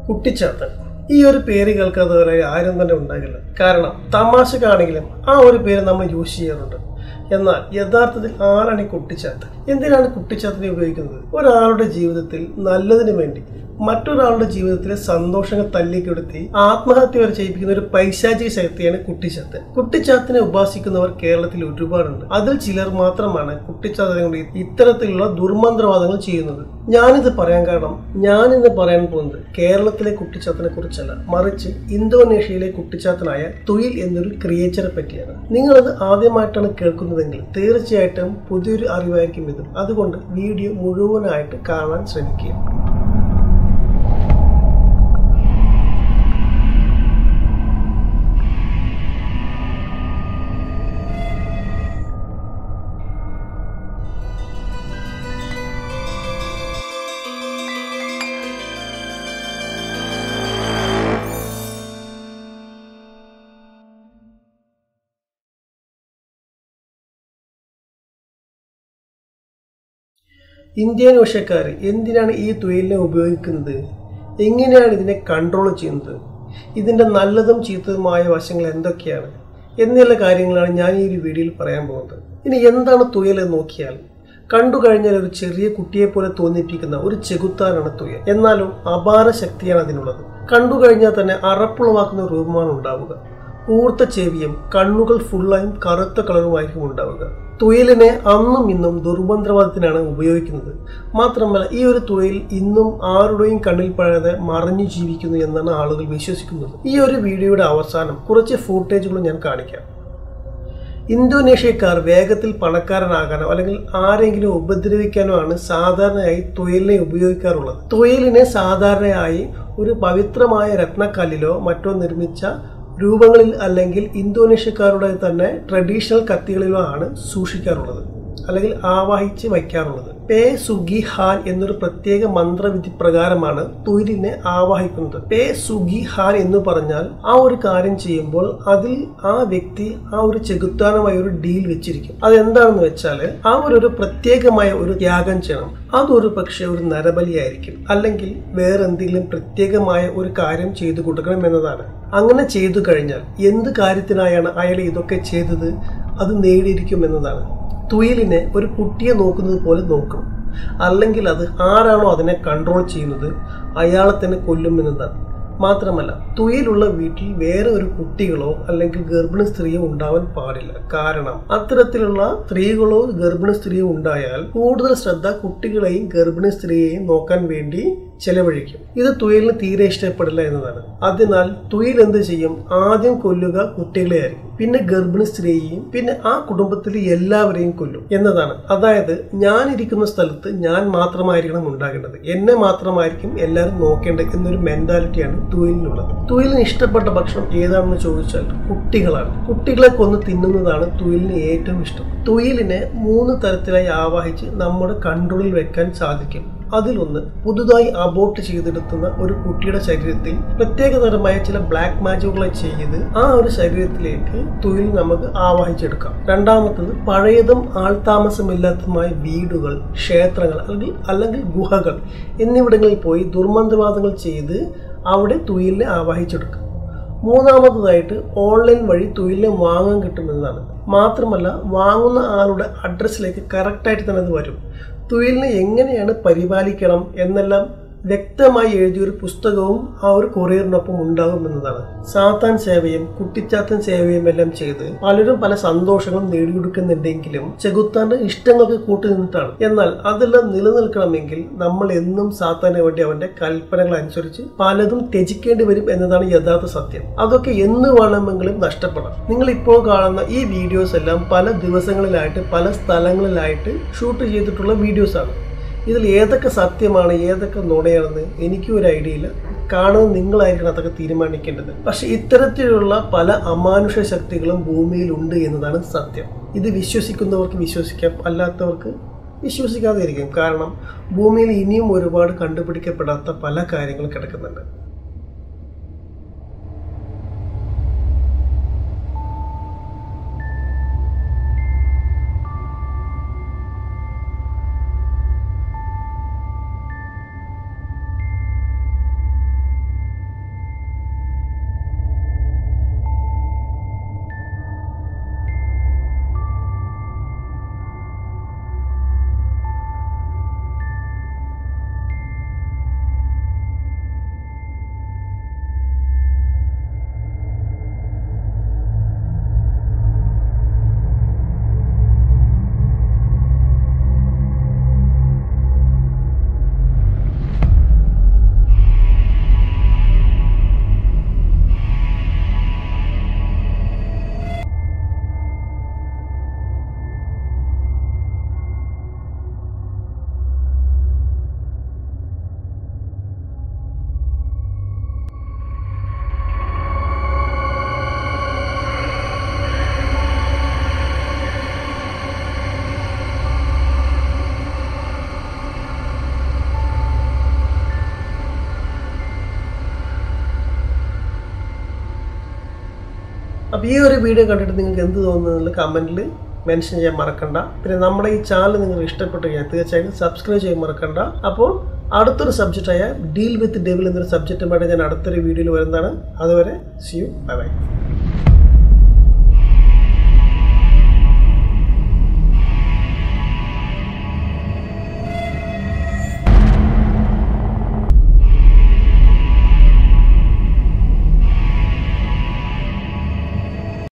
കുട്ടിച്ചാത്തൻ ഈ ഒരു പേര് കേൾക്കാത്തവരെ ആരും തന്നെ ഉണ്ടാകില്ല കാരണം തമാശക്കാണെങ്കിലും ആ ഒരു പേര് നമ്മൾ യൂസ് ചെയ്യാറുണ്ട് എന്നാൽ യഥാർത്ഥത്തിൽ ആരാണ് ഈ കുട്ടിച്ചാത്തൻ എന്തിനാണ് കുട്ടിച്ചാത്തനെ ഉപയോഗിക്കുന്നത് ഒരാളുടെ ജീവിതത്തിൽ നല്ലതിനു വേണ്ടി മറ്റൊരാളുടെ ജീവിതത്തിലെ സന്തോഷങ്ങൾ തല്ലിക്കെടുത്തി ആത്മഹത്യ വരെ ചെയ്യിപ്പിക്കുന്ന ഒരു പൈശാചിക ശക്തിയാണ് കുട്ടിച്ചാത്തൻ കുട്ടിച്ചാത്തനെ ഉപാസിക്കുന്നവർ കേരളത്തിൽ ഒരുപാടുണ്ട് അതിൽ ചിലർ മാത്രമാണ് കുട്ടിച്ചാത്തനെ കൊണ്ട് ഇത്തരത്തിലുള്ള ദുർമന്ത്രവാദങ്ങൾ ചെയ്യുന്നത് ഞാനിത് പറയാൻ കാരണം ഞാനിന്ന് പറയാൻ പോകുന്നത് കേരളത്തിലെ കുട്ടിച്ചാത്തനെ കുറിച്ചല്ല മറിച്ച് ഇന്തോനേഷ്യയിലെ കുട്ടിച്ചാത്തനായ തുയിൽ എന്നൊരു ക്രിയേച്ചറെ പറ്റിയാണ് നിങ്ങളത് ആദ്യമായിട്ടാണ് കേൾക്കുന്നതെങ്കിൽ തീർച്ചയായിട്ടും പുതിയൊരു അറിവായിരിക്കും ഇത് അതുകൊണ്ട് വീഡിയോ മുഴുവനായിട്ട് കാണാൻ ശ്രമിക്കുക ഇന്ത്യനോഷ്യക്കാർ എന്തിനാണ് ഈ തൊഴിലിനെ ഉപയോഗിക്കുന്നത് എങ്ങനെയാണ് ഇതിനെ കൺട്രോൾ ചെയ്യുന്നത് ഇതിൻ്റെ നല്ലതും ചീത്തതുമായ വശങ്ങൾ എന്തൊക്കെയാണ് എന്നുള്ള കാര്യങ്ങളാണ് ഞാൻ ഈ ഒരു വീഡിയോയിൽ പറയാൻ പോകുന്നത് ഇനി എന്താണ് തുയൽ എന്ന് നോക്കിയാൽ കണ്ടു കഴിഞ്ഞാൽ ഒരു ചെറിയ കുട്ടിയെ പോലെ തോന്നിപ്പിക്കുന്ന ഒരു ചെകുത്താനാണ് തുയൽ എന്നാലും അപാര ശക്തിയാണ് അതിനുള്ളത് കണ്ടു കഴിഞ്ഞാൽ തന്നെ അറപ്പുളവാക്കുന്ന രൂപമാണ് ഉണ്ടാവുക കൂർത്ത ചെവിയും കണ്ണുകൾ ഫുള്ളായും കറുത്ത കളറുമായിരിക്കും ഉണ്ടാവുക തുയലിനെ അന്നും ഇന്നും ദുർമന്ത്രവാദത്തിനാണ് ഉപയോഗിക്കുന്നത് മാത്രമല്ല ഈ ഒരു തുയൽ ഇന്നും ആരുടെയും കണ്ണിൽ പഴയാതെ മറഞ്ഞു ജീവിക്കുന്നു എന്നാണ് ആളുകൾ വിശ്വസിക്കുന്നത് ഈ ഒരു വീഡിയോയുടെ അവസാനം കുറച്ച് ഫൂട്ടേജുകൾ ഞാൻ കാണിക്കാം ഇന്തോനേഷ്യക്കാർ വേഗത്തിൽ പണക്കാരനാകാനോ അല്ലെങ്കിൽ ആരെങ്കിലും ഉപദ്രവിക്കാനോ ആണ് സാധാരണയായി തുയലിനെ ഉപയോഗിക്കാറുള്ളത് തുയലിനെ സാധാരണയായി ഒരു പവിത്രമായ രത്നക്കല്ലിലോ മറ്റോ നിർമ്മിച്ച രൂപങ്ങളിൽ അല്ലെങ്കിൽ ഇന്തോനേഷ്യക്കാരുടെ തന്നെ ട്രഡീഷണൽ കത്തികളിലോ ആണ് സൂക്ഷിക്കാറുള്ളത് അല്ലെങ്കിൽ ആവാഹിച്ച് വയ്ക്കാറുള്ളത് പേ സുഗി ഹാൻ എന്നൊരു പ്രത്യേക മന്ത്രവിധി പ്രകാരമാണ് തൊഴിലിനെ ആവാഹിക്കുന്നത് പേ സുഗി ഹാൻ എന്ന് പറഞ്ഞാൽ ആ ഒരു കാര്യം ചെയ്യുമ്പോൾ അതിൽ ആ വ്യക്തി ആ ഒരു ചെകുത്താനുമായ ഒരു ഡീൽ വെച്ചിരിക്കും അതെന്താണെന്ന് വെച്ചാൽ അവരൊരു പ്രത്യേകമായ ഒരു ത്യാഗം ചെയ്യണം അതൊരു പക്ഷെ ഒരു നരബലിയായിരിക്കും അല്ലെങ്കിൽ വേറെ എന്തെങ്കിലും പ്രത്യേകമായ ഒരു കാര്യം ചെയ്തു കൊടുക്കണം എന്നതാണ് അങ്ങനെ ചെയ്തു കഴിഞ്ഞാൽ എന്ത് കാര്യത്തിനായാണ് അയാൾ ഇതൊക്കെ ചെയ്തത് അത് നേടിയിരിക്കും എന്നതാണ് തുയിലിനെ ഒരു കുട്ടിയെ നോക്കുന്നത് പോലെ നോക്കണം അല്ലെങ്കിൽ അത് ആരാണോ അതിനെ കൺട്രോൾ ചെയ്യുന്നത് അയാളെ തന്നെ കൊല്ലുമെന്നതാണ് മാത്രമല്ല തുയിലുള്ള വീട്ടിൽ വേറെ ഒരു കുട്ടികളോ അല്ലെങ്കിൽ ഗർഭിണി സ്ത്രീയോ ഉണ്ടാവാൻ പാടില്ല കാരണം അത്തരത്തിലുള്ള സ്ത്രീകളോ ഗർഭിണി സ്ത്രീയോ ഉണ്ടായാൽ കൂടുതൽ ശ്രദ്ധ കുട്ടികളെയും ഗർഭിണി സ്ത്രീയെയും നോക്കാൻ വേണ്ടി ചെലവഴിക്കും ഇത് തുയലിന് തീരെ ഇഷ്ടപ്പെടില്ല എന്നതാണ് അതിനാൽ തുയിൽ എന്ത് ചെയ്യും ആദ്യം കൊല്ലുക കുട്ടികളെ ആയിരിക്കും പിന്നെ ഗർഭിണി സ്ത്രീയെയും പിന്നെ ആ കുടുംബത്തിലെ എല്ലാവരെയും കൊല്ലും എന്നതാണ് അതായത് ഞാൻ ഇരിക്കുന്ന സ്ഥലത്ത് ഞാൻ മാത്രമായിരിക്കണം ഉണ്ടാകേണ്ടത് എന്നെ മാത്രമായിരിക്കും എല്ലാവരും നോക്കേണ്ടത് എന്നൊരു മെന്റാലിറ്റിയാണ് തുയിലിനുള്ളത് തുയിലിന് ഇഷ്ടപ്പെട്ട ഭക്ഷണം ഏതാണെന്ന് ചോദിച്ചാൽ കുട്ടികളാണ് കുട്ടികളെ കൊന്ന് തിന്നുന്നതാണ് തുയിലിന് ഏറ്റവും ഇഷ്ടം തുയിലിനെ മൂന്ന് തരത്തിലായി ആവാഹിച്ച് നമ്മുടെ കൺട്രോളിൽ വെക്കാൻ സാധിക്കും അതിലൊന്ന് പുതുതായി അബോർട്ട് ചെയ്തെടുത്തുന്ന ഒരു കുട്ടിയുടെ ശരീരത്തിൽ പ്രത്യേകതരമായ ചില ബ്ലാക്ക് മാജിക്കുകളെ ചെയ്ത് ആ ഒരു ശരീരത്തിലേക്ക് തൊഴിൽ നമുക്ക് ആവാഹിച്ചെടുക്കാം രണ്ടാമത്തത് പഴയതും ആൾതാമസമില്ലാത്തതുമായ വീടുകൾ ക്ഷേത്രങ്ങൾ അല്ലെങ്കിൽ അല്ലെങ്കിൽ ഗുഹകൾ എന്നിവിടങ്ങളിൽ പോയി ദുർമന്ത്രവാദങ്ങൾ ചെയ്ത് അവിടെ തുയിലിനെ ആവാഹിച്ചെടുക്കാം മൂന്നാമത്തതായിട്ട് ഓൺലൈൻ വഴി തൊഴിലിനെ വാങ്ങാൻ കിട്ടുമെന്നതാണ് മാത്രമല്ല വാങ്ങുന്ന ആളുടെ അഡ്രസ്സിലേക്ക് കറക്റ്റായിട്ട് തന്നെ അത് വരും തൊഴിലിനെ എങ്ങനെയാണ് പരിപാലിക്കണം എന്നെല്ലാം വ്യക്തമായി എഴുതിയൊരു പുസ്തകവും ആ ഒരു കൊറിയറിനൊപ്പം ഉണ്ടാകുമെന്നതാണ് സാത്താൻ സേവയും കുട്ടിച്ചാത്തൻ സേവയും എല്ലാം ചെയ്ത് പലരും പല സന്തോഷങ്ങളും നേടിയെടുക്കുന്നുണ്ടെങ്കിലും ചെകുത്താന്റെ ഇഷ്ടങ്ങൾക്ക് കൂട്ടുനിന്നിട്ടാണ് എന്നാൽ അതെല്ലാം നിലനിൽക്കണമെങ്കിൽ നമ്മൾ എന്നും സാത്താന് വേണ്ടി അവന്റെ കൽപ്പനകൾ അനുസരിച്ച് പലതും ത്യജിക്കേണ്ടി വരും എന്നതാണ് യഥാർത്ഥ സത്യം അതൊക്കെ എന്ന് വേണമെങ്കിലും നഷ്ടപ്പെടാം നിങ്ങൾ ഇപ്പോൾ കാണുന്ന ഈ വീഡിയോസ് എല്ലാം പല ദിവസങ്ങളിലായിട്ട് പല സ്ഥലങ്ങളിലായിട്ട് ഷൂട്ട് ചെയ്തിട്ടുള്ള വീഡിയോസ് ആണ് ഇതിൽ ഏതൊക്കെ സത്യമാണ് ഏതൊക്കെ നുണയാണെന്ന് എനിക്കും ഒരു ഐഡിയ ഇല്ല കാണുന്നത് നിങ്ങളായിരിക്കണം അതൊക്കെ തീരുമാനിക്കേണ്ടത് പക്ഷെ ഇത്തരത്തിലുള്ള പല അമാനുഷ ശക്തികളും ഭൂമിയിൽ ഉണ്ട് എന്നതാണ് സത്യം ഇത് വിശ്വസിക്കുന്നവർക്ക് വിശ്വസിക്കാം അല്ലാത്തവർക്ക് വിശ്വസിക്കാതെ ഇരിക്കും കാരണം ഭൂമിയിൽ ഇനിയും ഒരുപാട് കണ്ടുപിടിക്കപ്പെടാത്ത പല കാര്യങ്ങളും കിടക്കുന്നുണ്ട് അപ്പോൾ ഈ ഒരു വീഡിയോ കണ്ടിട്ട് നിങ്ങൾക്ക് എന്ത് തോന്നുന്നു കമൻറ്റിൽ മെൻഷൻ ചെയ്യാൻ മറക്കണ്ട പിന്നെ നമ്മുടെ ഈ ചാനൽ നിങ്ങൾ ഇഷ്ടപ്പെട്ടു കഴിഞ്ഞാൽ തീർച്ചയായും സബ്സ്ക്രൈബ് ചെയ്യാൻ മറക്കണ്ട അപ്പോൾ അടുത്തൊരു സബ്ജക്റ്റായ ഡീൽ വിത്ത് ഡെവിൽ എന്നൊരു സബ്ജക്റ്റുമായിട്ട് ഞാൻ അടുത്തൊരു വീഡിയോയിൽ വരുന്നതാണ് അതുവരെ സി യു ബൈ ബൈ